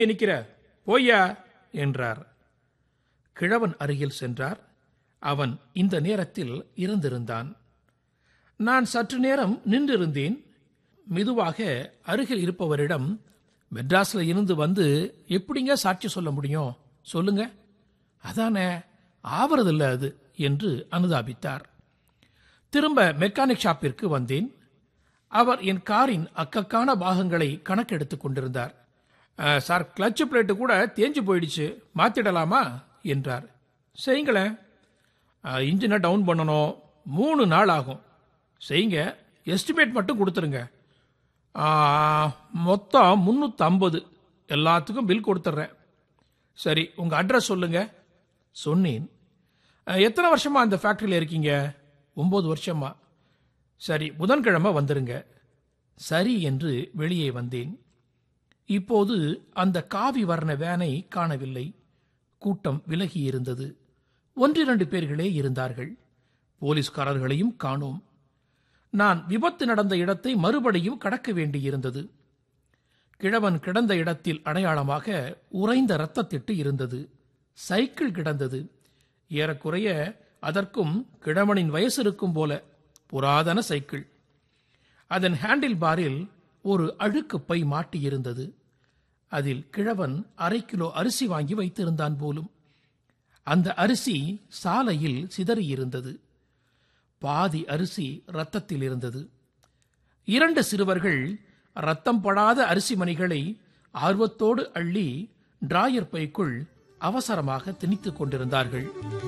நிக்கிற போய்யா என்றார் கிழவன் அருகில் சென்றார் அவன் இந்த நேரத்தில் இருந்திருந்தான் நான் சற்று நேரம் நின்றிருந்தேன் மெதுவாக அருகில் இருப்பவரிடம் மெட்ராஸ்ல இருந்து வந்து எப்படிங்க சாட்சி சொல்ல முடியும் சொல்லுங்க அதானே ஆவறதில்ல அது என்று அனுதாபித்தார் திரும்ப மெக்கானிக் ஷாப்பிற்கு வந்தேன் அவர் என் காரின் அக்கக்கான பாகங்களை கணக்கெடுத்துக் கொண்டிருந்தார் "அஹ், சார் கிளட்ச் பிளேட்டு கூட தேஞ்சு போயிடுச்சு மாத்திடலாமா என்றார் செய்யுங்களேன் அஹ், இன்ஜினை டவுன் பண்ணணும் மூணு நாள் ஆகும் செய்யுங்க எஸ்டிமேட் மட்டும் கொடுத்துருங்க அஹ், மொத்தம் முந்நூற்றம்பது எல்லாத்துக்கும் பில் கொடுத்துட்றேன் சரி உங்கள் அட்ரஸ் சொல்லுங்க சொன்னேன் "அஹ், எத்தனை வருஷமா அந்த ஃபேக்ட்ரியில் இருக்கீங்க ஒம்பது வருஷமா சரி புதன்கிழமை வந்துருங்க சரி என்று வெளியே வந்தேன் இப்போது அந்த காவி வர்ண வேனை காணவில்லை கூட்டம் விலகி இருந்தது ஒன்றிரண்டு பேர்களே இருந்தார்கள் போலீஸ்காரர்களையும் காணோம் நான் விபத்து நடந்த இடத்தை மறுபடியும் கடக்க வேண்டியிருந்தது கிழவன் கிடந்த இடத்தில் அடையாளமாக உறைந்த இரத்தத்திட்டு இருந்தது சைக்கிள் கிடந்தது ஏறக்குறைய அதற்கும் கிழவனின் வயசு இருக்கும் போல புராதன சைக்கிள் அதன் ஹேண்டில் பாரில் ஒரு அழுக்கு பை மாட்டியிருந்தது அதில் கிழவன் அரை கிலோ அரிசி வாங்கி வைத்திருந்தான் போலும் அந்த அரிசி சாலையில் சிதறியிருந்தது பாதி அரிசி ரத்தத்தில் இருந்தது இரண்டு சிறுவர்கள் ரத்தம் படாத அரிசி மணிகளை ஆர்வத்தோடு அள்ளி டிராயர் பைக்குள் அவசரமாக திணித்துக் கொண்டிருந்தார்கள்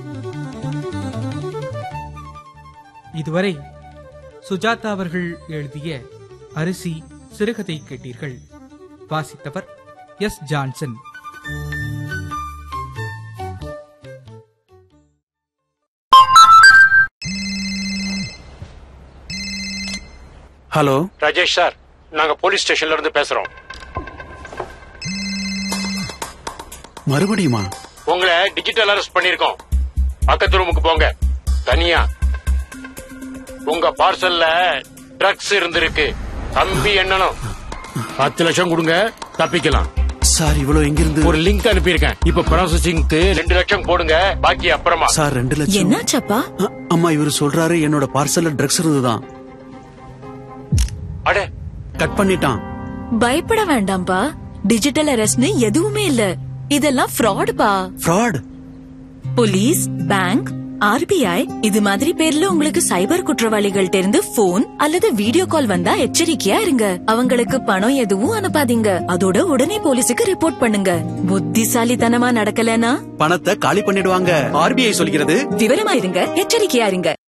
இதுவரை சுஜாதா அவர்கள் எழுதிய அரிசி சிறுகதை கேட்டீர்கள் வாசித்தவர் S Johnson hello Rajesh sir நாங்க போலீஸ் ஸ்டேஷன்ல இருந்து பேசுறோம் மறுபடியுமா உங்களை டிஜிட்டல் அரெஸ்ட் பண்ணிருக்கோம் பக்கத்து ரூமுக்கு போங்க தனியா உங்க பார்சல்ல ட்ரக்ஸ் இருந்திருக்கு தம்பி எண்ணணும் பத்து லட்சம் கொடுங்க தப்பிக்கலாம் சார் இவ்வளவு எங்கிருந்து ஒரு லிங்க் அனுப்பியிருக்கேன் இப்ப ப்ராசஸிங்க்கு ரெண்டு லட்சம் போடுங்க பாக்கி அப்புறமா சார் ரெண்டு லட்சம் என்னாச்சப்பா அ- அம்மா இவர் சொல்றாரு என்னோட பார்சல்ல ட்ரக்ஸ் இருந்துதான் அடே கட் பண்ணிட்டான் பயப்பட வேண்டாம்பா டிஜிட்டல் அரெஸ்ட்னு எதுவுமே இல்ல இதெல்லாம் ஃப்ராடுப்பா ஃப்ராட் போலீஸ் பேங்க் ஆர்பிஐ இது மாதிரி பேர்ல உங்களுக்கு சைபர் குற்றவாளிகள் இருந்து போன் அல்லது வீடியோ கால் வந்தா எச்சரிக்கையா இருங்க அவங்களுக்கு பணம் எதுவும் அனுப்பாதீங்க அதோட உடனே போலீஸுக்கு ரிப்போர்ட் பண்ணுங்க புத்திசாலித்தனமா நடக்கலனா பணத்தை காலி பண்ணிடுவாங்க ஆர்பிஐ சொல்கிறது விவரமா இருங்க எச்சரிக்கையா இருங்க